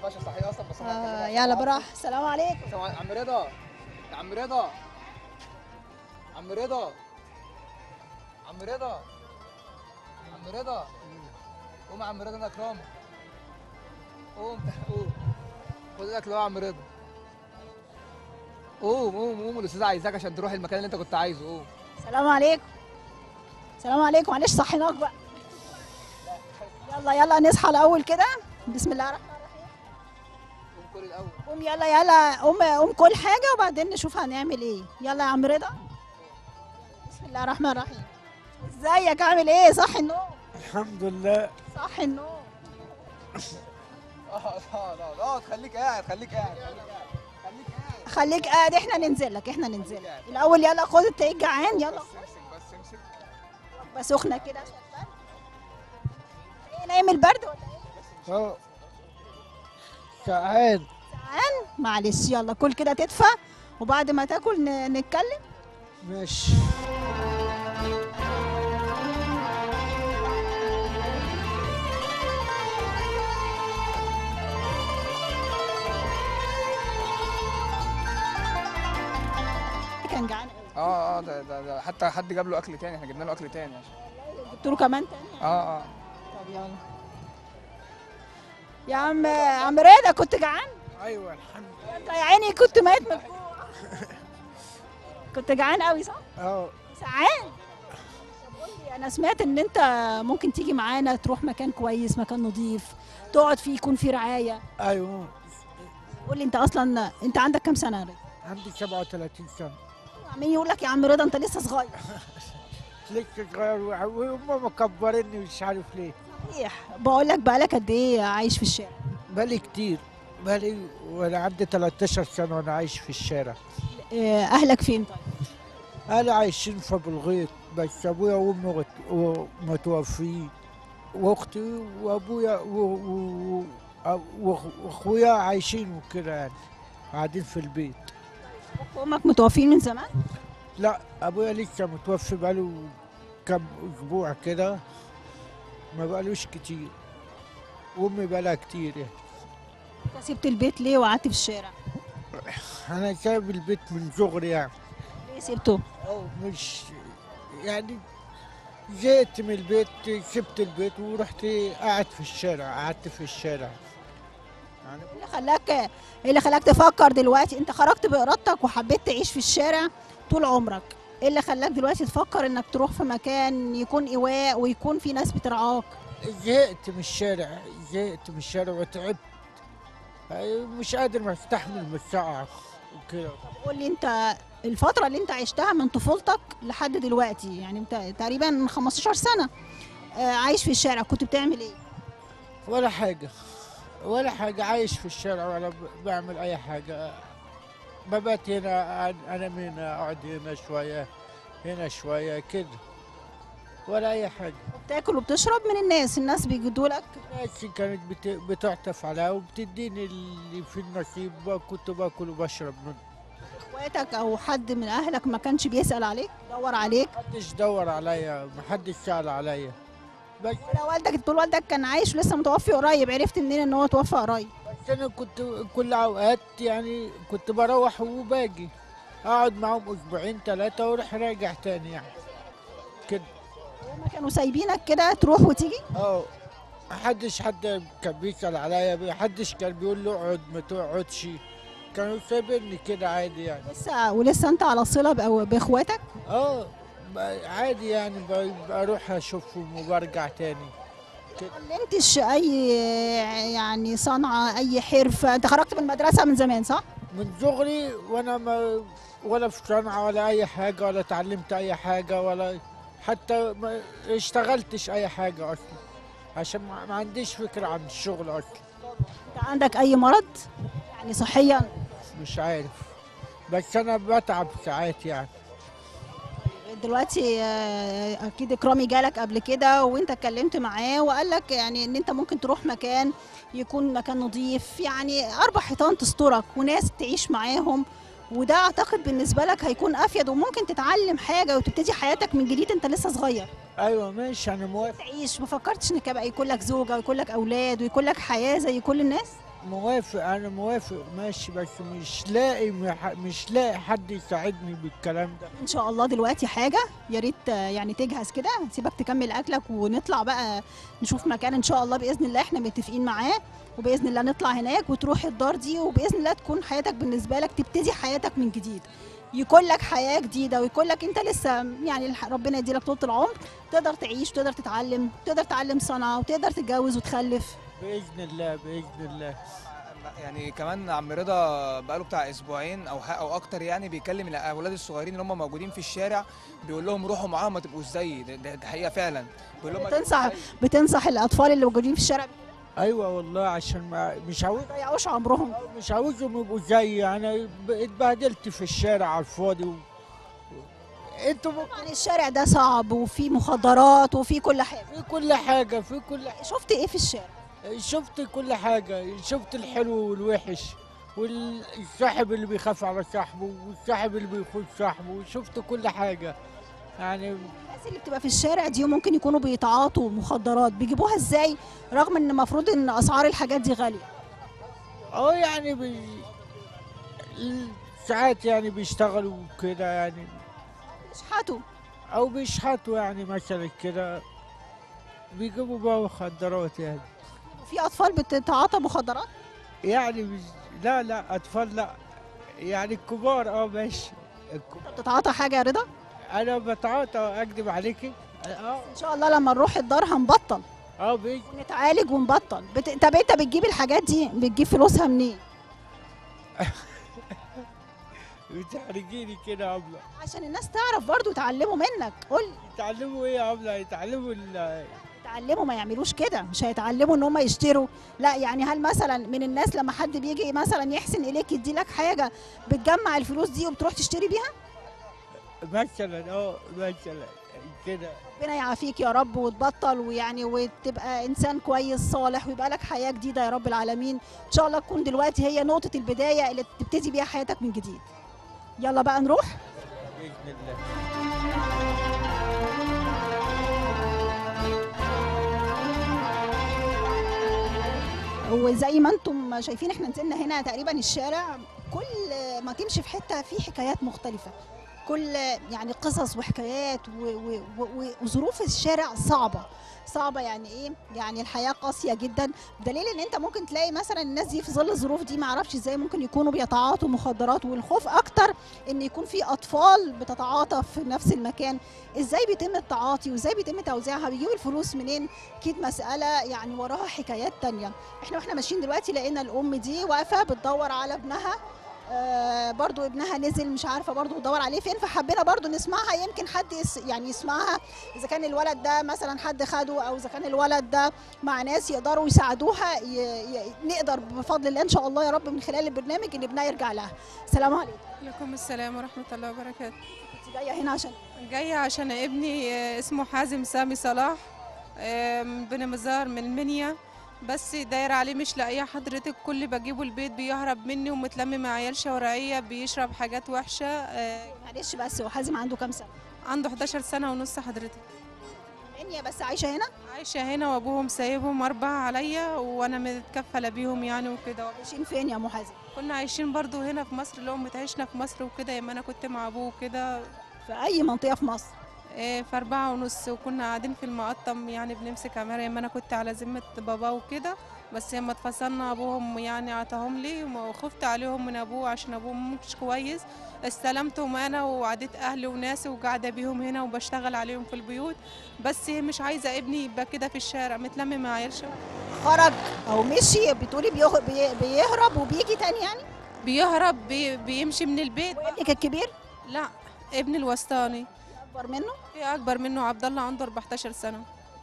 ينفعش اصحيه اصلا بس آه يلا براحه السلام عليكم سلام عليكم. عم رضا يا عم رضا عم رضا عم رضا عم رضا قوم يا عم رضا انا اكرمك قوم قوم خد الاكل اهو يا عم رضا قوم قوم قوم الاستاذ عايزاك عشان تروح المكان اللي انت كنت عايزه قوم السلام عليكم السلام عليكم معلش صحيناك بقى يلا يلا نصحى الاول كده بسم الله الرحمن الرحيم قوم كل الاول قوم يلا يلا قوم قوم كل حاجه وبعدين نشوف هنعمل ايه يلا يا عم رضا بسم الله الرحمن الرحيم ازيك عامل ايه صح النوم الحمد لله صح النوم اه لا لا لا خليك قاعد خليك قاعد خليك قاعد خليك قاعد خليك قاعد احنا ننزل لك احنا ننزل لك الاول يلا خد التلاقيك جعان يلا بس امسك بس امسك بقى سخنه كده عشان البرد ايه نايم البرد ولا ايه اه سعاد جعان معلش يلا كل كده تدفى وبعد ما تاكل ن- نتكلم ماشي كان جعان قوي اه اه ده, ده, ده حتى حد جاب له اكل تاني احنا جبنا له اكل تاني عشان جبت له كمان تاني اه اه طب يلا يا عم عم رضا كنت جعان ايوه الحمد انت يا عيني كنت ميت من الجوع كنت جعان قوي صح اه سعان طب قول لي انا سمعت ان انت ممكن تيجي معانا تروح مكان كويس مكان نظيف تقعد فيه يكون فيه رعايه ايوه قول لي انت اصلا انت عندك كام سنه يا رضا عندي 37 سنه عمالين يقول لك يا عم رضا انت لسه صغير لسه صغير وع- وهم مكبريني مش عارف ليه صحيح بقول لك بقالك قد ايه عايش في الشارع بالي كتير بالي وانا عندي 13 سنه وانا عايش في الشارع آه، اهلك فين طيب اهلي عايشين في ابو الغيط بس ابويا وامي مت- و- متوفيين واختي وابويا و- و- و- و- واخويا عايشين وكده يعني قاعدين في البيت امك متوفين من زمان لا ابويا لسه متوفي بقاله كم اسبوع كده ما بقالوش كتير وامي بقالها كتير يعني انت سبت البيت ليه وقعدت في الشارع انا سايب البيت من صغري يعني ليه سبته أو مش يعني زهقت من البيت سبت البيت ورحت قاعد في الشارع قعدت في الشارع يعني ايه اللي خلاك ايه اللي خلاك تفكر دلوقتي انت خرجت بارادتك وحبيت تعيش في الشارع طول عمرك ايه اللي خلاك دلوقتي تفكر انك تروح في مكان يكون ايواء ويكون في ناس بترعاك زهقت من الشارع زهقت من الشارع وتعبت أي مش قادر ما استحمل من السقعة وكده قول لي انت الفترة اللي انت عشتها من طفولتك لحد دلوقتي يعني انت تقريبا 15 سنة آه، عايش في الشارع كنت بتعمل ايه؟ ولا حاجة ولا حاجة عايش في الشارع ولا ب- بعمل أي حاجة ببات هنا أن- أنام هنا أقعد هنا شوية هنا شوية كده ولا أي حاجة بتاكل وبتشرب من الناس الناس بيجدوا لك الناس كانت بت- بتعطف عليها وبتديني اللي في النصيب كنت باكل وبشرب منه اخواتك او حد من اهلك ما كانش بيسأل عليك دور عليك محدش دور عليا محدش سأل عليا بس ولا والدك تقول والدك كان عايش ولسه متوفي قريب عرفت منين ان هو توفى قريب بس أنا كنت كل أوقات يعني كنت بروح وباجي أقعد معاهم أسبوعين ثلاثة وأروح راجع تاني يعني كده هما كانوا سايبينك كده تروح وتيجي اه محدش حد كان بيسأل عليا محدش كان بيقول له اقعد ما تقعدش كانوا سايبيني كده عادي يعني لسه ولسه انت على صلة بأو- باخواتك اه ب- عادي يعني ب- بروح اشوفهم وبرجع تاني كده اتعلمتش اي يعني صنعة اي حرفة انت خرجت من المدرسة من زمان صح؟ من صغري وانا ما ولا في صنعة ولا اي حاجة ولا اتعلمت اي حاجة ولا حتى ما اشتغلتش اي حاجة اصلا عشان ما ما عنديش فكرة عن الشغل اصلا انت عندك اي مرض يعني صحيا مش عارف بس انا بتعب ساعات يعني دلوقتي آه، اكيد اكرامي جالك قبل كده وانت اتكلمت معاه وقال لك يعني ان انت ممكن تروح مكان يكون مكان نظيف يعني اربع حيطان تسترك وناس تعيش معاهم وده اعتقد بالنسبه لك هيكون افيد وممكن تتعلم حاجه وتبتدي حياتك من جديد انت لسه صغير ايوه ماشي انا موافق تعيش ما فكرتش انك يبقى يكون لك زوجه ويكون لك اولاد ويكون لك حياه زي كل الناس موافق انا موافق ماشي بس مش لاقي مح- مش لاقي حد يساعدني بالكلام ده ان شاء الله دلوقتي حاجه يا ريت آه، يعني تجهز كده هنسيبك تكمل اكلك ونطلع بقى نشوف مكان ان شاء الله باذن الله احنا متفقين معاه وباذن الله نطلع هناك وتروح الدار دي وباذن الله تكون حياتك بالنسبه لك تبتدي حياتك من جديد يكون لك حياه جديده ويكون لك انت لسه يعني الح- ربنا يديلك طول العمر تقدر تعيش وتقدر تتعلم تقدر تتعلم صنعه وتقدر تتجوز وتخلف باذن الله باذن الله يعني كمان عم رضا بقاله بتاع اسبوعين او ح- او اكتر يعني بيكلم الاولاد الصغيرين اللي هم موجودين في الشارع بيقول لهم روحوا معاهم ما تبقوش زيي ده, ده, ده حقيقه فعلا بيقول لهم ما تبقوش بتنصح زيي. بتنصح الاطفال اللي موجودين في الشارع ايوه والله عشان ما مش عاوز ما يضيعوش عمرهم مش عاوزهم يبقوا زيي انا ب- اتبهدلت في الشارع على الفاضي و... انتوا ممكن يعني الشارع ده صعب وفيه مخدرات وفيه كل حاجه في كل حاجه في كل شفت ايه في الشارع شفت كل حاجة شفت الحلو والوحش والصاحب اللي بيخاف على صاحبه والصاحب اللي بيخون صاحبه وشفت كل حاجة يعني الناس اللي بتبقى في الشارع دي ممكن يكونوا بيتعاطوا مخدرات بيجيبوها ازاي رغم ان المفروض ان اسعار الحاجات دي غاليه اه يعني بي... ساعات يعني بيشتغلوا كده يعني يشحتوا او بيشحتوا يعني مثلا كده بيجيبوا بقى مخدرات يعني في اطفال بتتعاطى مخدرات يعني مش... لا لا اطفال لا يعني الكبار اه ماشي الكبار. بتتعاطى حاجه يا رضا انا بتعاطى اكذب عليكي اه ان شاء الله لما نروح الدار هنبطل اه بيجي ونتعالج ونبطل بت... طب انت بتجيب الحاجات دي بتجيب فلوسها منين بتحرجيني كده يا عبلة عشان الناس تعرف برضو يتعلموا منك قول يتعلموا ايه يا عبلة يتعلموا ال- يتعلموا ما يعملوش كده مش هيتعلموا ان هم يشتروا لا يعني هل مثلا من الناس لما حد بيجي مثلا يحسن اليك يدي لك حاجه بتجمع الفلوس دي وبتروح تشتري بيها مثلا اه مثلا كده ربنا يعافيك يا رب وتبطل ويعني وتبقى انسان كويس صالح ويبقى لك حياه جديده يا رب العالمين ان شاء الله تكون دلوقتي هي نقطه البدايه اللي تبتدي بيها حياتك من جديد يلا بقى نروح باذن الله وزي ما انتم شايفين احنا نزلنا هنا تقريبا الشارع كل ما تمشي في حته في حكايات مختلفه كل يعني قصص وحكايات و- و- و- وظروف الشارع صعبه صعبه يعني ايه يعني الحياه قاسيه جدا بدليل ان انت ممكن تلاقي مثلا الناس دي في ظل الظروف دي ما اعرفش ازاي ممكن يكونوا بيتعاطوا مخدرات والخوف اكتر ان يكون في اطفال بتتعاطى في نفس المكان ازاي بيتم التعاطي وازاي بيتم توزيعها بيجيبوا الفلوس منين اكيد مساله يعني وراها حكايات تانية احنا واحنا ماشيين دلوقتي لقينا الام دي واقفه بتدور على ابنها آه برضو ابنها نزل مش عارفه برضو بتدور عليه فين فحبينا برضو نسمعها يمكن حد يس يعني يسمعها اذا كان الولد ده مثلا حد خده او اذا كان الولد ده مع ناس يقدروا يساعدوها ي... ي... نقدر بفضل الله ان شاء الله يا رب من خلال البرنامج ان ابنها يرجع لها السلام عليكم عليكم السلام ورحمة الله وبركاته انت جايه هنا عشان جاية عشان ابني آه، اسمه حازم سامي صلاح آه، من بني مزار من المنيا بس داير عليه مش لاقيه حضرتك كل بجيبه البيت بيهرب مني ومتلم مع عيال شوارعية بيشرب حاجات وحشة آه، معلش بس هو حازم عنده كام سنه عنده 11 سنة ونص حضرتك منيا بس عايشه هنا عايشة هنا وابوهم سايبهم أربعة عليا وأنا متكفلة بيهم يعني وكده عايشين فين يا ام حازم كنا عايشين برضو هنا في مصر اللي هو متعيشنا في مصر وكده يما أنا كنت مع أبوه وكده في اي منطقه في مصر إيه، في أربعة ونص وكنا قاعدين في المقطم يعني بنمسك عمارة يما أنا كنت على ذمة بابا وكده بس لما اتفصلنا أبوهم يعني عطاهم لي وخفت عليهم من أبوه عشان أبوهم مش كويس استلمتهم أنا وعديت أهلي وناسي وقاعدة بيهم هنا وبشتغل عليهم في البيوت بس مش عايزة ابني يبقى كده في الشارع متلم مع عيال شوارع. خرج او مشي بتقولي بيغ- بي- بيهرب وبيجي تاني يعني بيهرب بي بيمشي من البيت وابنك الكبير لا ابني الوسطاني اكبر منه في أكبر منه عبد الله عنده 14 سنة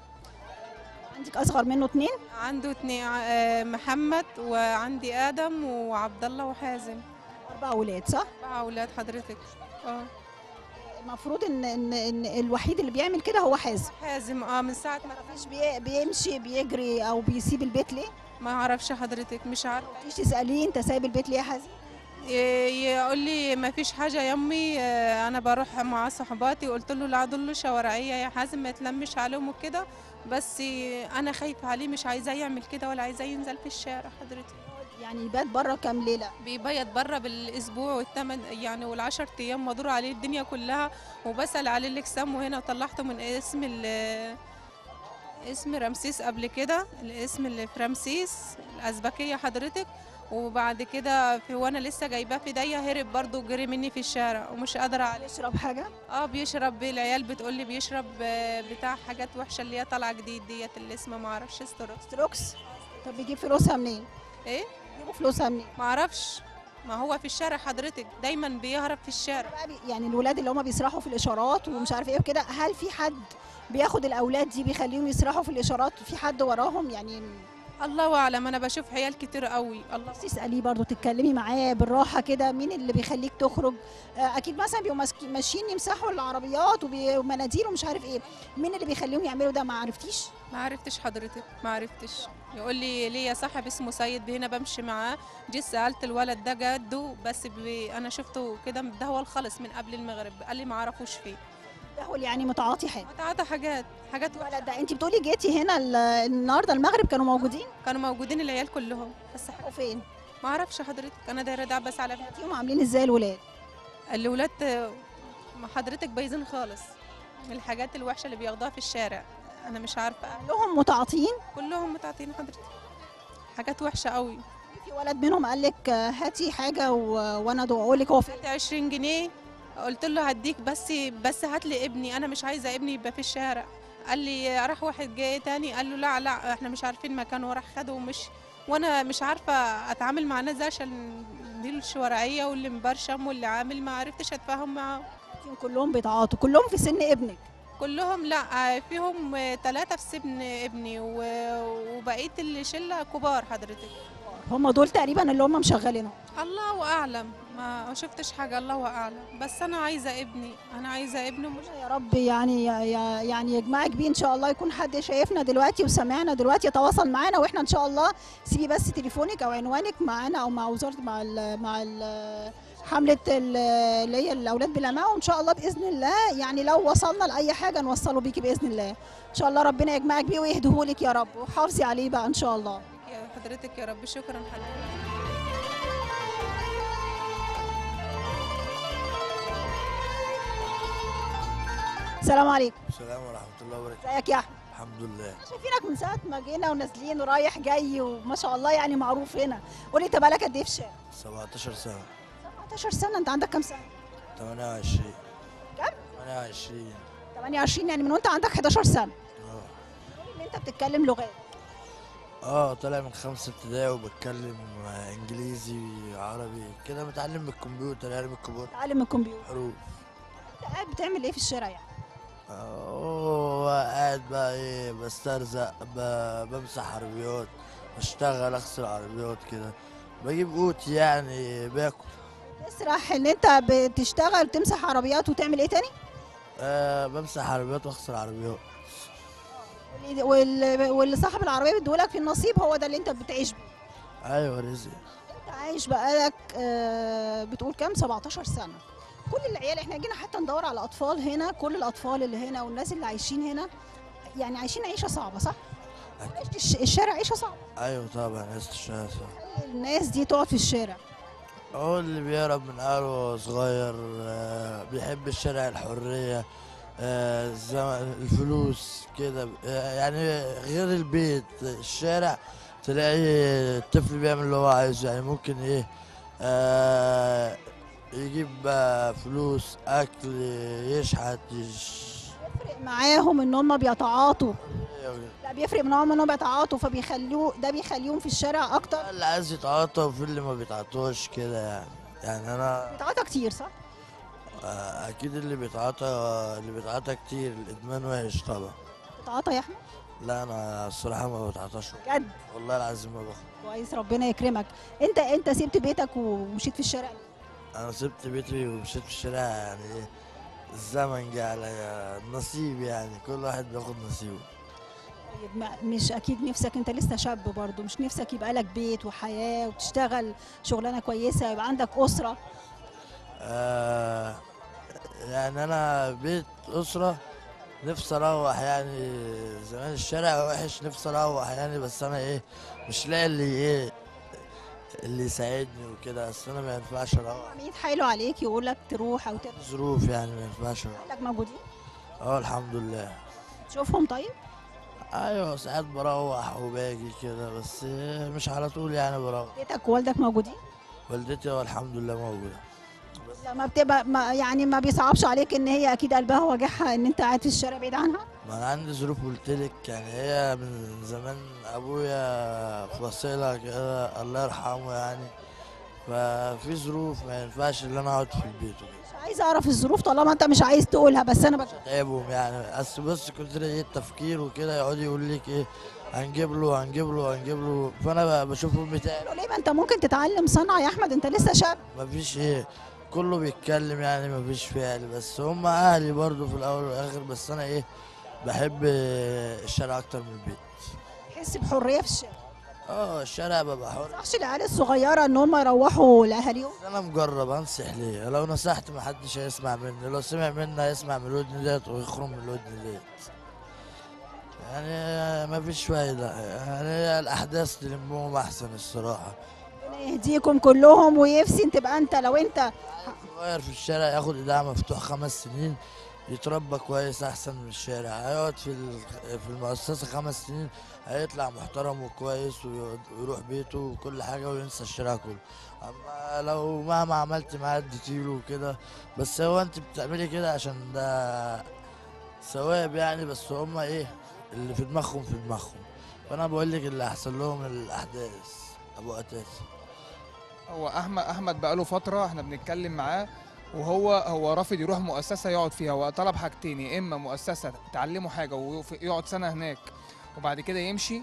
عندك اصغر منه اتنين عنده اتنين آه، محمد وعندي ادم وعبد الله وحازم اربع اولاد صح اربع اولاد حضرتك اه المفروض ان ان, إن الوحيد اللي بيعمل كده هو حازم حازم اه من ساعه ما مفيش بي بيمشي بيجري او بيسيب البيت ليه ما اعرفش حضرتك مش عارف مفيش تساليه انت سايب البيت ليه يا حازم ي- يقول لي ما فيش حاجه يا امي آه، انا بروح مع صحباتي قلت له لا دول شوارعيه يا حازم ما تلمش عليهم وكده بس انا خايفه عليه مش عايزاه يعمل كده ولا عايزاه ينزل في الشارع حضرتك يعني يبات بره كام ليله بيبيت بره بالاسبوع والثمان يعني والعشر ايام مدور عليه الدنيا كلها وبسال عليه الاجسام هنا وطلعته من اسم ال اسم رمسيس قبل كده الاسم اللي في رمسيس الازبكيه حضرتك وبعد كده في وانا لسه جايباه في ايديا هرب برضه وجري مني في الشارع ومش قادره عليه يشرب حاجه اه بيشرب العيال بتقول لي بيشرب آه، بتاع حاجات وحشه اللي هي طالعه جديد ديت اللي اسمها ما اعرفش ستروكس ستروكس طب بيجيب فلوسها منين ايه بيجيبوا فلوسها منين ما اعرفش ما هو في الشارع حضرتك دايما بيهرب في الشارع بقى بي- يعني الولاد اللي هم بيسرحوا في الاشارات ومش عارف ايه وكده هل في حد بياخد الاولاد دي بيخليهم يسرحوا في الاشارات في حد وراهم يعني الله اعلم انا بشوف عيال كتير قوي الله بس تساليه برضو تتكلمي معاه بالراحه كده مين اللي بيخليك تخرج آه، اكيد مثلا بيبقوا ماسكين- ماشيين يمسحوا العربيات وبي- ومناديل ومش عارف ايه مين اللي بيخليهم يعملوا ده ما عرفتيش ما عرفتش حضرتك ما عرفتش يقول لي ليا صاحب اسمه سيد هنا بمشي معاه جيت سالت الولد ده جده بس بي انا شفته كده ده هو الخلص من قبل المغرب قال لي ما اعرفوش فين ده هو اللي يعني متعاطي حاجه متعاطى حاجات حاجات وحشة. الولد ده انت بتقولي جيتي هنا ال- النهارده المغرب كانوا موجودين كانوا موجودين العيال كلهم بس او فين ما اعرفش حضرتك انا دايره ده بس على لقيتيهم عاملين ازاي الولاد الاولاد ما حضرتك بايظين خالص من الحاجات الوحشه اللي بياخدوها في الشارع انا مش عارفه كلهم متعاطيين كلهم متعاطين حضرتك حاجات وحشه قوي في ولد منهم قال لك آه، هاتي حاجه و... وانا اقول لك هو فين هات 20 جنيه قلت له هديك بس بس هات لي ابني انا مش عايزه ابني يبقى في الشارع قال لي راح واحد جاي تاني قال له لا لا احنا مش عارفين مكانه وراح خده ومشي وانا مش عارفه اتعامل مع الناس دي عشان دي الشوارعيه واللي مبرشم واللي عامل ما عرفتش اتفاهم معاهم فيهم كلهم بيتعاطوا كلهم في سن ابنك كلهم لا فيهم ثلاثة في سن ابني و- وبقية الشلة كبار حضرتك هم دول تقريبا اللي هم مشغلينهم الله أعلم ما شفتش حاجة الله أعلم بس أنا عايزة ابني أنا عايزة ابني مش يا رب يعني يا- يعني يجمعك بيه ان شاء الله يكون حد شايفنا دلوقتي وسمعنا دلوقتي يتواصل معانا واحنا ان شاء الله سيبي بس تليفونك او عنوانك معانا او مع وزاره مع ال مع ال حمله ال- اللي هي الاولاد بالاماء وان شاء الله باذن الله يعني لو وصلنا لاي حاجه نوصله بيكي باذن الله ان شاء الله ربنا يجمعك بيه ويهديهولك يا رب وحافظي عليه بقى ان شاء الله يا حضرتك يا رب شكرا حضرتك السلام عليكم السلام ورحمة الله وبركاته ازيك يا احمد الحمد لله شايفينك من ساعه ما جينا ونازلين ورايح جاي وما شاء الله يعني معروف هنا قولي انت بقالك قد ايه في الشارع 17 سنة 17 سنه انت عندك كام سنه 28 كم؟ 28 28 يعني من وانت عندك 11 سنه اه اللي انت بتتكلم لغات اه طالع من خمسة ابتدائي وبتكلم آه، انجليزي عربي كده متعلم من الكمبيوتر يعني من الكبار تعلم الكمبيوتر حروف انت قاعد بتعمل ايه في الشارع يعني اه قاعد بقى ايه بسترزق ب- بمسح عربيات بشتغل اغسل عربيات كده بجيب قوتي يعني باكل تسرح ان انت بتشتغل تمسح عربيات وتعمل ايه تاني آه بمسح عربيات واغسل عربيات واللي- واللي واللي صاحب العربيه بيدولك في النصيب هو ده اللي انت بتعيش بيه ايوه رزق انت عايش بقالك آه، بتقول كام 17 سنه كل العيال احنا جينا حتى ندور على اطفال هنا كل الاطفال اللي هنا والناس اللي عايشين هنا يعني عايشين عيشه صعبه صح أكيد. عيشة الش- الشارع عيشه صعبه ايوه طبعا عايز تشتغل صح الناس دي تقعد في الشارع هو اللي بيهرب من اهله وهو صغير آه، بيحب الشارع الحرية آه، الزمن الفلوس كده آه، يعني غير البيت الشارع تلاقي الطفل بيعمل اللي هو عايزه يعني ممكن ايه آه، يجيب آه، فلوس اكل يشحت يش... بيفرق معاهم ان هم بيتعاطوا لا بيفرق معاهم ان هم بيتعاطوا فبيخلوه ده بيخليهم في الشارع اكتر اللي عايز يتعاطى وفي اللي ما بيتعاطوش كده يعني يعني انا بيتعاطى كتير صح آه، اكيد اللي بيتعاطى اللي بيتعاطى كتير الادمان وحش طبعا بيتعاطى يا احمد لا انا الصراحه ما بتعاطاش بجد والله العظيم ما باخد كويس ربنا يكرمك انت انت سبت بيتك ومشيت في الشارع انا سبت بيتي ومشيت في الشارع يعني ايه الزمن جه عليا النصيب يعني كل واحد بياخد نصيبه طيب ما- مش اكيد نفسك انت لسه شاب برضو مش نفسك يبقى لك بيت وحياه وتشتغل شغلانه كويسه يبقى عندك اسره آه يعني انا بيت اسره نفسي اروح يعني زمان الشارع وحش نفسي اروح يعني بس انا ايه مش لاقي اللي ايه اللي يساعدني وكده اصل انا ما ينفعش اروح عم يتحايلوا عليك يقول لك تروح او ترجع ظروف يعني ما ينفعش اروح اهلك موجودين اه الحمد لله تشوفهم طيب ايوه ساعات بروح وباجي كده بس مش على طول يعني بروح والدتك ووالدك موجودين والدتي اه الحمد لله موجوده لما بتبقى ما يعني ما بيصعبش عليك ان هي اكيد قلبها واجعها ان انت قاعد في الشارع بعيد عنها ما انا عندي ظروف قلت لك يعني هي من زمان ابويا فاصلها كده الله يرحمه يعني ففي ظروف ما ينفعش ان انا اقعد في البيت وكده مش عايزه اعرف الظروف طالما انت مش عايز تقولها بس انا بك... تعبهم يعني بس بص كنت ايه التفكير وكده يقعد يقول لك ايه هنجيب له هنجيب له هنجيب له فانا ب- بشوف امي تعب ليه ما انت ممكن تتعلم صنعه يا احمد انت لسه شاب مفيش ايه كله بيتكلم يعني مفيش فعل بس هم اهلي برضو في الاول والاخر بس انا ايه بحب الشارع اكتر من البيت تحس بحريه في الشارع اه الشارع ببقى حر ما صحش العيال الصغيره ان هم يروحوا لاهاليهم انا مجرب انصح ليه لو نصحت محدش هيسمع مني لو سمع مني هيسمع من الودن ديت ويخرم من الودن ديت يعني مفيش فايدة يعني الأحداث تلمهم أحسن الصراحة ربنا يهديكم كلهم ويفسي تبقى انت لو انت صغير في الشارع ياخد إيداع مفتوح خمس سنين يتربى كويس أحسن من الشارع هيقعد في ال- في المؤسسة خمس سنين هيطلع محترم وكويس ويقعد- ويروح بيته وكل حاجة وينسى الشارع كله أما لو مهما عملت معاه اديتيله وكده بس هو أنت بتعملي كده عشان ده ثواب يعني بس هما إيه اللي في دماغهم في دماغهم فأنا بقول لك اللي أحسن لهم من الأحداث أبو أتاس هو احمد احمد بقاله فتره احنا بنتكلم معاه وهو هو رافض يروح مؤسسه يقعد فيها هو طلب حاجتين يا اما مؤسسه تعلمه حاجه ويقعد سنه هناك وبعد كده يمشي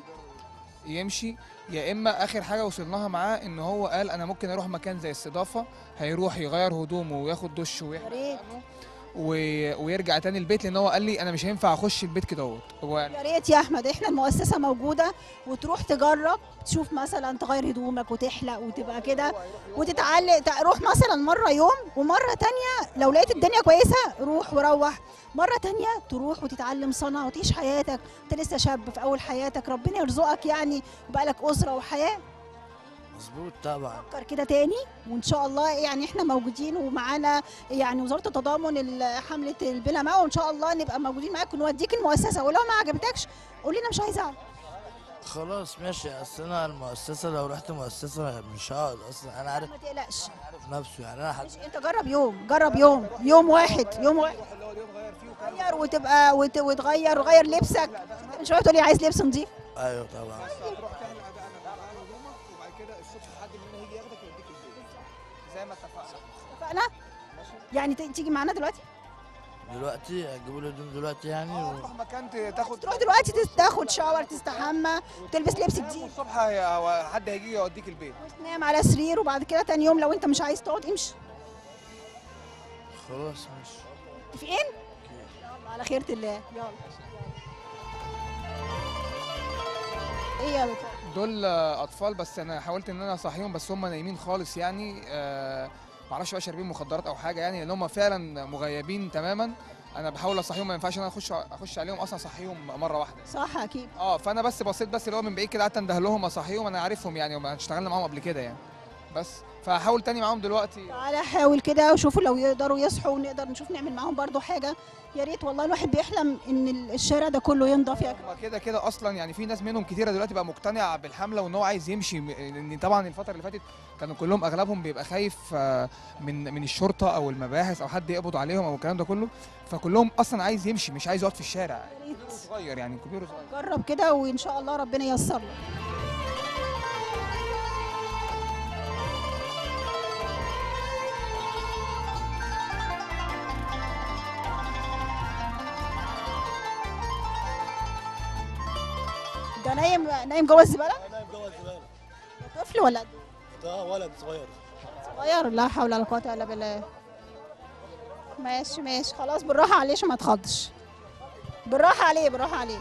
يمشي يا اما اخر حاجه وصلناها معاه ان هو قال انا ممكن اروح مكان زي استضافه هيروح يغير هدومه وياخد دش يا ويحلق ريت دقنه و... ويرجع تاني البيت لان هو قال لي انا مش هينفع اخش البيت كده اهوت. هو يا ريت يا احمد احنا المؤسسه موجوده وتروح تجرب تشوف مثلا تغير هدومك وتحلق وتبقى كده وتتعلق تروح مثلا مره يوم ومره تانية لو لقيت الدنيا كويسه روح وروح مره تانية تروح وتتعلم صنعه وتعيش حياتك انت لسه شاب في اول حياتك ربنا يرزقك يعني يبقى لك اسره وحياه مظبوط طبعا فكر كده تاني وان شاء الله يعني احنا موجودين ومعانا يعني وزاره التضامن ال- حمله البلا ماء وان شاء الله نبقى موجودين معاك ونوديك المؤسسه ولو ما عجبتكش قول لنا مش عايزه اقعد خلاص ماشي اصل انا المؤسسه لو رحت مؤسسه مش هقعد اصلا انا عارف ما تقلقش عارف نفسه يعني انا حد ماشي انت جرب يوم جرب يوم يوم واحد يوم واحد غير وتبقى وت- وتغير وغير لبسك من شويه تقول لي عايز لبس نظيف ايوه طبعا هتروح تعمل انا هغير هدومك وبعد كده الصبح حد مننا هيجي ياخدك يوديك البيت زي ما اتفقنا اتفقنا يعني ت- تيجي معانا دلوقتي دلوقتي هتجيبوا لي هدوم دلوقتي يعني اه و... تروح مكان ت- تاخد تروح دلوقتي تس- تاخد شاور تستحمى وتلبس لبس جديد الصبح هي- هو حد هيجي يوديك البيت وتنام على سرير وبعد كده تاني يوم لو انت مش عايز تقعد امشي خلاص ماشي متفقين؟ يلا على خيرة الله يلا ايه يا بت- دول آه، اطفال بس انا حاولت ان انا اصحيهم بس هم نايمين خالص يعني آه، معرفش بقى شاربين مخدرات او حاجه يعني لان هم فعلا مغيبين تماما انا بحاول اصحيهم ما ينفعش انا اخش اخش عليهم اصلا اصحيهم مره واحده صح اكيد اه فانا بس بصيت بس اللي هو من بعيد كده قعدت انده لهم اصحيهم انا عارفهم يعني وما اشتغلنا معاهم قبل كده يعني بس فهحاول تاني معاهم دلوقتي تعالى حاول كده وشوفوا لو يقدروا يصحوا ونقدر نشوف نعمل معاهم برضو حاجة يا ريت والله الواحد بيحلم ان ال- الشارع ده كله ينضف يا هما كده كده اصلا يعني في ناس منهم كتيره دلوقتي بقى مقتنع بالحمله وان هو عايز يمشي م- لان طبعا الفتره اللي فاتت كانوا كلهم اغلبهم بيبقى خايف آه، من من الشرطه او المباحث او حد يقبض عليهم او الكلام ده كله فكلهم اصلا عايز يمشي مش عايز يقعد في الشارع يا ريت. كبير وصغير يعني كبير وصغير جرب كده وان شاء الله ربنا ييسر لك ده نايم نايم جوه الزباله نايم جوه الزباله ده طفل ولا قد إيه؟ ده ولد صغير صغير لا حول ولا قوه الا بالله ماشي ماشي خلاص بالراحه عليه عشان ما تخضش بالراحه عليه بالراحه عليه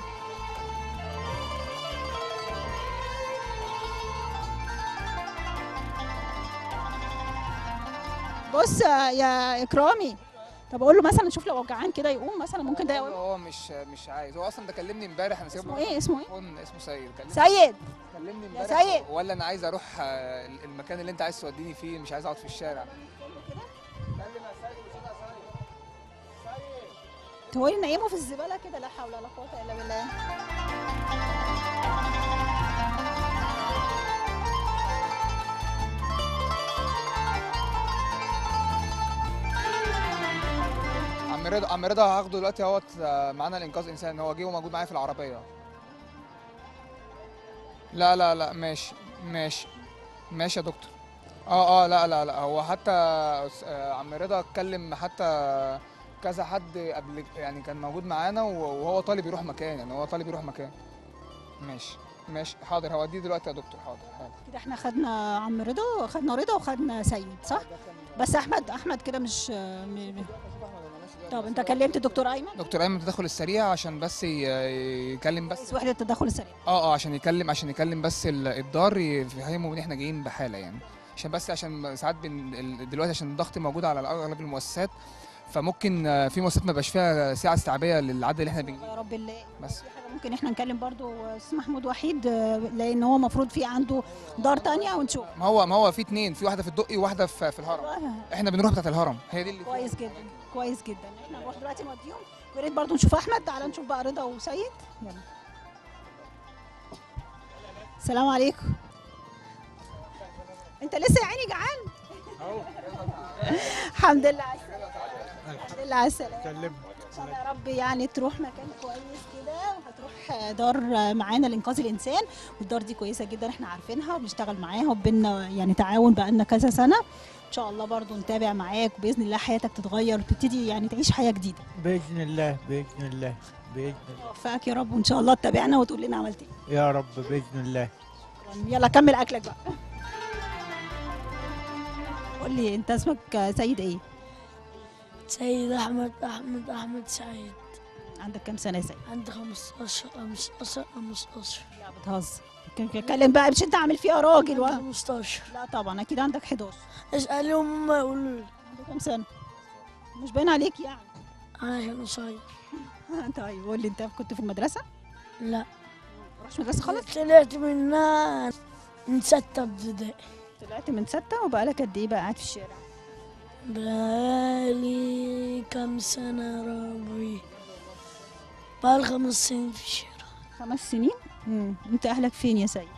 بص يا اكرامي طب اقول له مثلا شوف لو جعان كده يقوم مثلا ممكن ده يقوم هو مش مش عايز هو اصلا ده كلمني امبارح انا سيبه اسمه ايه اسمه ايه تليفون اسمه سيد كلمني سيد كلمني يا امبارح سيد. ولا انا عايز اروح آه، المكان اللي انت عايز توديني فيه مش عايز اقعد في الشارع تقولي نقيمه في الزباله كده لا حول ولا قوه الا بالله عم رضا عم رضا هاخده دلوقتي اهوت آه، معانا الانقاذ انسان هو جه وموجود معايا في العربيه لا لا لا ماشي ماشي ماشي يا دكتور اه اه لا لا لا هو حتى آه، عم رضا اتكلم حتى كذا حد قبل يعني كان موجود معانا وهو طالب يروح مكان يعني هو طالب يروح مكان ماشي ماشي حاضر هوديه دلوقتي يا دكتور حاضر حاضر كده احنا خدنا عم رضا خدنا رضا وخدنا سيد صح بس احمد احمد كده مش م- م- طب انت كلمت الدكتور ايمن دكتور ايمن التدخل السريع عشان بس ي- يكلم بس رئيس وحده التدخل السريع اه اه عشان يكلم عشان يكلم بس ال- الدار يفهموا ان احنا جايين بحاله يعني عشان بس عشان ساعات بن ال- دلوقتي عشان الضغط موجود على اغلب المؤسسات فممكن آه، في مؤسسات ما بقاش فيها ساعه استيعابيه للعدد اللي احنا بنجيبه يا رب الله بس في حاجه ممكن احنا نكلم برضو استاذ محمود وحيد آه، لان هو المفروض في عنده دار تانية ونشوف ما هو ما هو في اتنين في واحده في الدقي وواحده في, في الهرم احنا بنروح بتاعت الهرم هي دي اللي كويس جدا كويس جدا احنا نروح دلوقتي نوديهم ويا ريت برضه نشوف احمد تعالى نشوف بقى رضا وسيد يلا السلام عليكم انت لسه يا عيني جعان الحمد لله على السلامة. الحمد لله على السلامه كلمني ان شاء الله يا رب يعني تروح مكان كويس كده وهتروح دار معانا لانقاذ الانسان والدار دي كويسه جدا احنا عارفينها وبنشتغل معاها وبينا يعني تعاون بقالنا كذا سنه ان شاء الله برضو نتابع معاك وباذن الله حياتك تتغير وتبتدي يعني تعيش حياه جديده باذن الله باذن الله باذن الله وفقك يا رب وان شاء الله تتابعنا وتقول لنا عملت ايه يا رب باذن الله شكراً. يلا كمل اكلك بقى قول لي انت اسمك سيد ايه سيد أحمد أحمد أحمد سعيد عندك كام سنه يا سيد عندي 15 15 15 لا بتهزر ك- اتكلم بقى مش انت عامل فيها راجل و... عندي 15 لا طبعا اكيد عندك 11 اسألهم هم يقولوا لي عندك كام سنه مش باين عليك يعني أنا عشان قصير طيب قول لي انت كنت في المدرسه لا ما رحتش مدرسه خالص طلعت منها من ستة ابتدائي طلعت من ستة وبقالك قد ايه بقى قاعد في الشارع بقالي كام سنة يا ربي بقالي خمس سنين في الشارع خمس سنين امم انت اهلك فين يا سيد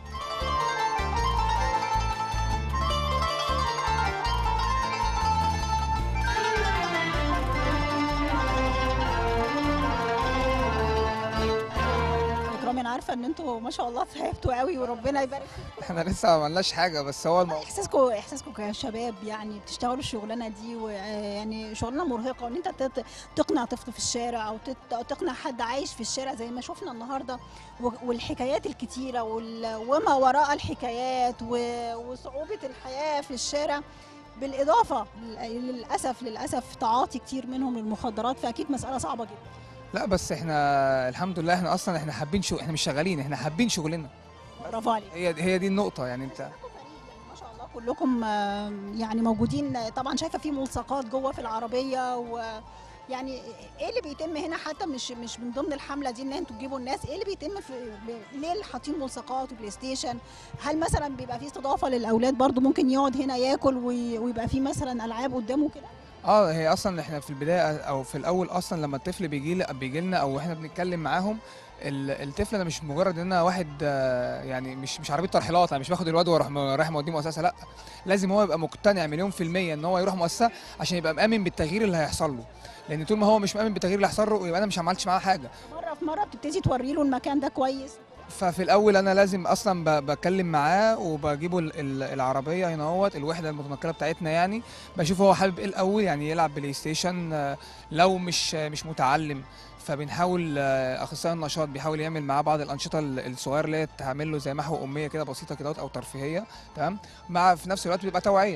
اكرامي انا عارفه ان انتوا ما شاء الله تعبتوا قوي وربنا يبارك احنا لسه ما عملناش حاجه بس هو الموضوع احساسكم احساسكم كشباب يعني بتشتغلوا الشغلانه دي ويعني شغلانه مرهقه وان انت تت- تقنع طفل في الشارع او تت- أو تقنع حد عايش في الشارع زي ما شفنا النهارده و- والحكايات الكتيره وال- وما وراء الحكايات و- وصعوبه الحياه في الشارع بالاضافه لل- للاسف للاسف تعاطي كتير منهم للمخدرات فاكيد مساله صعبه جدا لا بس احنا الحمد لله احنا اصلا احنا حابين شغل احنا مش شغالين احنا حابين شغلنا برافو عليك هي هي دي النقطه يعني انت ما شاء الله كلكم آه، يعني موجودين آه، طبعا شايفه في ملصقات جوه في العربيه ويعني ايه اللي بيتم هنا حتى مش مش من ضمن الحمله دي ان انتوا تجيبوا الناس ايه اللي بيتم في ب- ليه اللي حاطين ملصقات وبلاي ستيشن هل مثلا بيبقى في استضافه للاولاد برضو ممكن يقعد هنا ياكل وي- ويبقى في مثلا العاب قدامه كده اه هي اصلا احنا في البدايه او في الاول اصلا لما الطفل بيجي بيجي لنا او احنا بنتكلم معاهم ال- الطفل ده مش مجرد ان انا واحد آه، يعني مش مش عربيه ترحيلات انا مش باخد الواد واروح م- رايح موديه مؤسسه لا لازم هو يبقى مقتنع مليون في الميه ان هو يروح مؤسسه عشان يبقى مامن بالتغيير اللي هيحصل له لان طول ما هو مش مامن بالتغيير اللي هيحصل له يبقى انا مش عملتش معاه حاجه مره في مره بتبتدي توري له المكان ده كويس ففي الاول انا لازم اصلا ب- بتكلم معاه وبجيبه ال- ال- العربيه هنا اهوت الوحده المتنقله بتاعتنا يعني بشوف هو حابب ايه الاول يعني يلعب بلاي ستيشن آه، لو مش آه، مش متعلم فبنحاول آه، اخصائي النشاط بيحاول يعمل معاه بعض الانشطه ال- الصغيره اللي هي تعمل له زي محو اميه كده بسيطه كده او ترفيهيه تمام مع في نفس الوقت بيبقى توعيه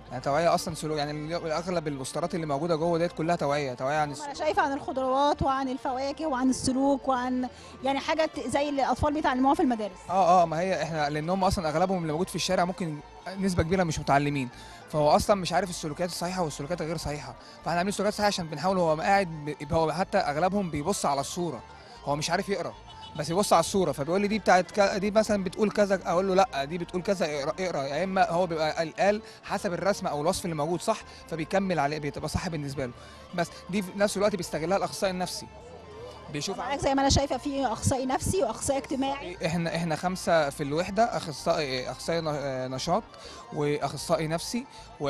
يعني توعيه اصلا سلوك يعني ال- اغلب البوسترات اللي موجوده جوه ديت كلها توعيه توعيه عن انا السلوك شايفه عن الخضروات وعن الفواكه وعن السلوك وعن يعني حاجه ت- زي اللي الاطفال بيتعلموها في المدارس اه اه ما هي احنا لان هم اصلا اغلبهم اللي موجود في الشارع ممكن نسبه كبيره مش متعلمين فهو اصلا مش عارف السلوكيات الصحيحه والسلوكيات الغير صحيحه فاحنا عاملين سلوكيات صحيحه عشان بنحاول هو قاعد ب- هو حتى اغلبهم بيبص على الصوره هو مش عارف يقرا بس يبص على الصوره فبيقول لي دي بتاعت ك... دي مثلا بتقول كذا اقول له لا دي بتقول كذا اقرا اقرا يا اما هو بيبقى قال- قال حسب الرسم او الوصف اللي موجود صح فبيكمل عليه بتبقى صح بالنسبه له بس دي في نفس الوقت بيستغلها الاخصائي النفسي بيشوف معاك زي ما انا شايفه في اخصائي نفسي واخصائي اجتماعي احنا احنا خمسه في الوحده اخصائي اخصائي ن- نشاط واخصائي نفسي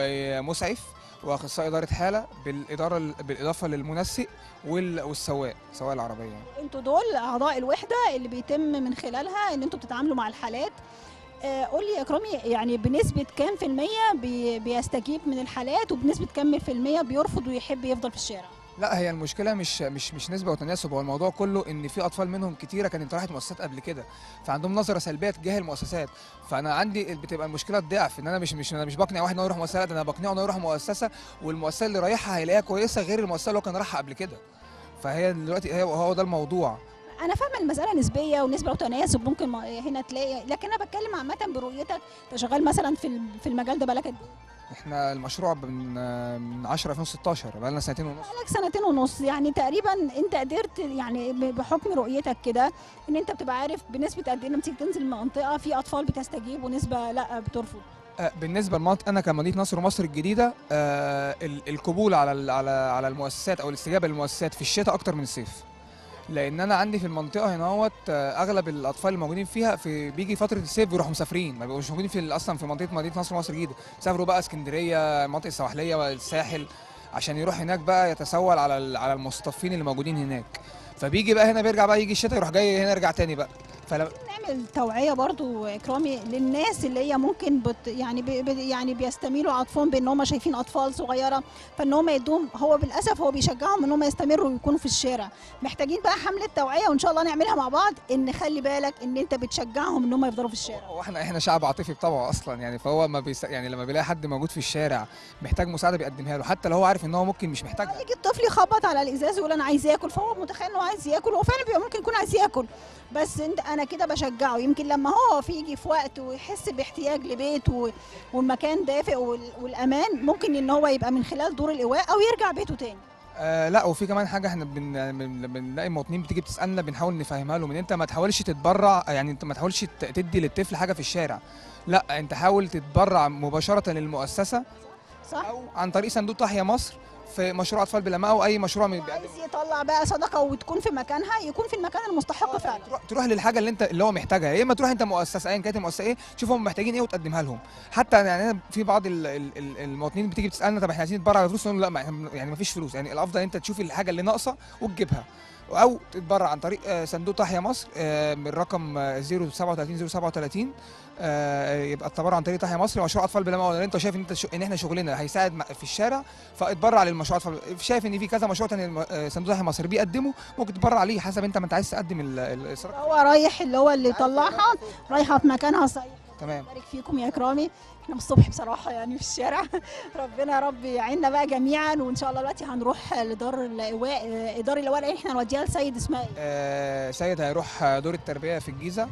ومسعف واخصائي اداره حاله بالاداره بالاضافه للمنسق وال- والسواق سواق العربيه يعني. انتوا دول اعضاء الوحده اللي بيتم من خلالها ان انتوا بتتعاملوا مع الحالات آه، قول لي يا اكرامي يعني بنسبه كام في الميه بي بيستجيب من الحالات وبنسبه كام في الميه بيرفض ويحب يفضل في الشارع لا هي المشكله مش مش مش نسبه وتناسب هو الموضوع كله ان في اطفال منهم كتيره كانت راحت مؤسسات قبل كده فعندهم نظره سلبيه تجاه المؤسسات فانا عندي بتبقى المشكله الضعف ان انا مش مش انا مش بقنع واحد انه يروح مؤسسه لا ده انا بقنعه انه يروح مؤسسه والمؤسسه اللي رايحها هيلاقيها كويسه غير المؤسسه اللي هو كان رايحها قبل كده فهي دلوقتي هي هو ده الموضوع انا فاهمه المساله نسبيه ونسبه وتناسب ممكن ما- هنا تلاقي لكن انا بتكلم عامه برؤيتك انت شغال مثلا في ال- في المجال ده بقالك قد ايه احنا المشروع من من 10 2016 بقى لنا سنتين ونص بقالك سنتين ونص يعني تقريبا انت قدرت يعني ب- بحكم رؤيتك كده ان انت بتبقى عارف بنسبه قد ايه لما تيجي تنزل المنطقه في اطفال بتستجيب ونسبه لا بترفض آه، بالنسبه لمنطقه انا كمدينه نصر ومصر الجديده آه، ال- القبول على ال- على على المؤسسات او الاستجابه للمؤسسات في الشتاء اكتر من الصيف لان انا عندي في المنطقه هنا اهوت آه، اغلب الاطفال الموجودين فيها في بيجي فتره الصيف بيروحوا مسافرين ما بيبقوش موجودين في ال- اصلا في منطقه مدينه نصر ومصر الجديده سافروا بقى اسكندريه المناطق السواحليه والساحل عشان يروح هناك بقى يتسول على ال- على المستضيفين اللي موجودين هناك فبيجي بقى هنا بيرجع بقى يجي الشتاء يروح جاي هنا يرجع تاني بقى فلما نعمل توعيه برضو اكرامي للناس اللي هي ممكن بت يعني بي بي- يعني بيستميلوا عطفهم بان هم شايفين اطفال صغيره فان هم يدوم هو بالاسف هو بيشجعهم ان هم يستمروا ويكونوا في الشارع محتاجين بقى حمله توعيه وان شاء الله نعملها مع بعض ان خلي بالك ان انت بتشجعهم ان هم يفضلوا في الشارع هو احنا احنا شعب عاطفي بطبعه اصلا يعني فهو ما بيس يعني لما بيلاقي حد موجود في الشارع محتاج مساعده بيقدمها له حتى لو هو عارف ان هو ممكن مش محتاجها يجي الطفل يخبط على الازاز ويقول انا عايز ياكل فهو متخيل انه عايز ياكل هو فعلا بيبقى ممكن يكون عايز ياكل بس انت انا كده بشجعه يمكن لما هو في يجي في وقت ويحس باحتياج لبيت و- والمكان دافئ وال- والامان ممكن ان هو يبقى من خلال دور الايواء او يرجع بيته تاني آه لا وفي كمان حاجه احنا بن بن- بنلاقي مواطنين بتيجي بتسالنا بنحاول نفهمها لهم ان انت ما تحاولش تتبرع يعني انت ما تحاولش ت- تدي للطفل حاجه في الشارع لا انت حاول تتبرع مباشره للمؤسسه صح او عن طريق صندوق تحيا مصر في مشروع اطفال بلا ماء او اي مشروع من بيقدم عايز يطلع بقى صدقه وتكون في مكانها يكون في المكان المستحق فعلا تروح, تروح للحاجه اللي انت اللي هو محتاجها يا اما تروح انت مؤسسه ايا كانت المؤسسه ايه تشوف هم محتاجين ايه وتقدمها لهم حتى يعني أنا في بعض ال- ال- ال- المواطنين بتيجي بتسالنا طب احنا عايزين نتبرع بفلوس نقول له لا ما إحنا- يعني ما فيش فلوس يعني الافضل انت تشوف الحاجه اللي ناقصه وتجيبها او تتبرع عن طريق آه، صندوق تحيا مصر آه، من رقم آه، 037 037 آه، يبقى التبرع عن طريق تحيا مصر مشروع اطفال بلا مأوى لو انت شايف ان انت شو ان احنا شغلنا هيساعد م- في الشارع فاتبرع للمشروع اطفال شايف ان في كذا مشروع تاني الم- آه، صندوق تحيا مصر بيقدمه ممكن تتبرع عليه حسب انت ما انت عايز تقدم ال- ال- الاشتراك هو رايح اللي هو اللي طلعها رايحه في مكانها صحيح تمام بارك فيكم يا اكرامي احنا من الصبح بصراحه يعني في الشارع ربنا يا رب يعيننا بقى جميعا وان شاء الله دلوقتي هنروح لدار الايواء آه، دار الايواء لان احنا نوديها لسيد اسماعيل آه، سيد هيروح دور التربية في الجيزة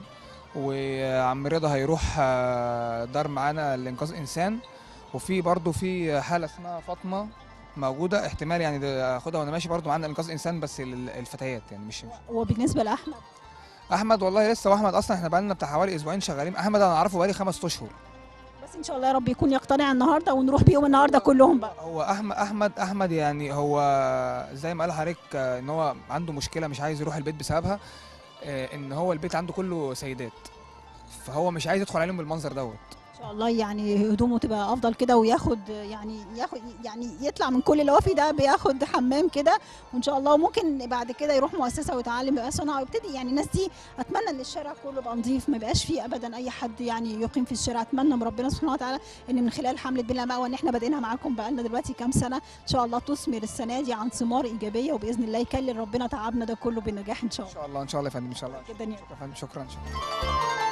وعم رضا هيروح آه، دار معانا لإنقاذ إنسان وفي برضه في حالة اسمها فاطمة موجودة احتمال يعني ده اخدها وانا ماشي برضه معانا انقاذ انسان بس لل- الفتيات يعني مش مش- وبالنسبه لاحمد احمد والله لسه واحمد اصلا احنا بقالنا بتاع حوالي اسبوعين شغالين احمد انا اعرفه بقالي خمس اشهر بس ان شاء الله يا رب يكون يقتنع النهارده ونروح بيهم النهارده كلهم بقى هو احمد احمد احمد يعني هو زي ما قال حضرتك آه، ان هو عنده مشكله مش عايز يروح البيت بسببها آه، ان هو البيت عنده كله سيدات فهو مش عايز يدخل عليهم بالمنظر دوت ان شاء الله يعني هدومه تبقى افضل كده وياخد يعني ياخد يعني يطلع من كل اللي هو فيه ده بياخد حمام كده وان شاء الله ممكن بعد كده يروح مؤسسه ويتعلم يبقى صناعه ويبتدي يعني الناس دي اتمنى ان الشارع كله يبقى نظيف ما يبقاش فيه ابدا اي حد يعني يقيم في الشارع اتمنى من ربنا سبحانه وتعالى ان من خلال حمله بلا مأوى ان احنا بادئينها معاكم بقالنا دلوقتي كام سنه ان شاء الله تثمر السنه دي عن ثمار ايجابيه وباذن الله يكلل ربنا تعبنا ده كله بالنجاح ان شاء ان الله شاء الله ان شاء الله يا فندم ان شاء الله جدا يعني شكرا يا فندم شكرا شكرا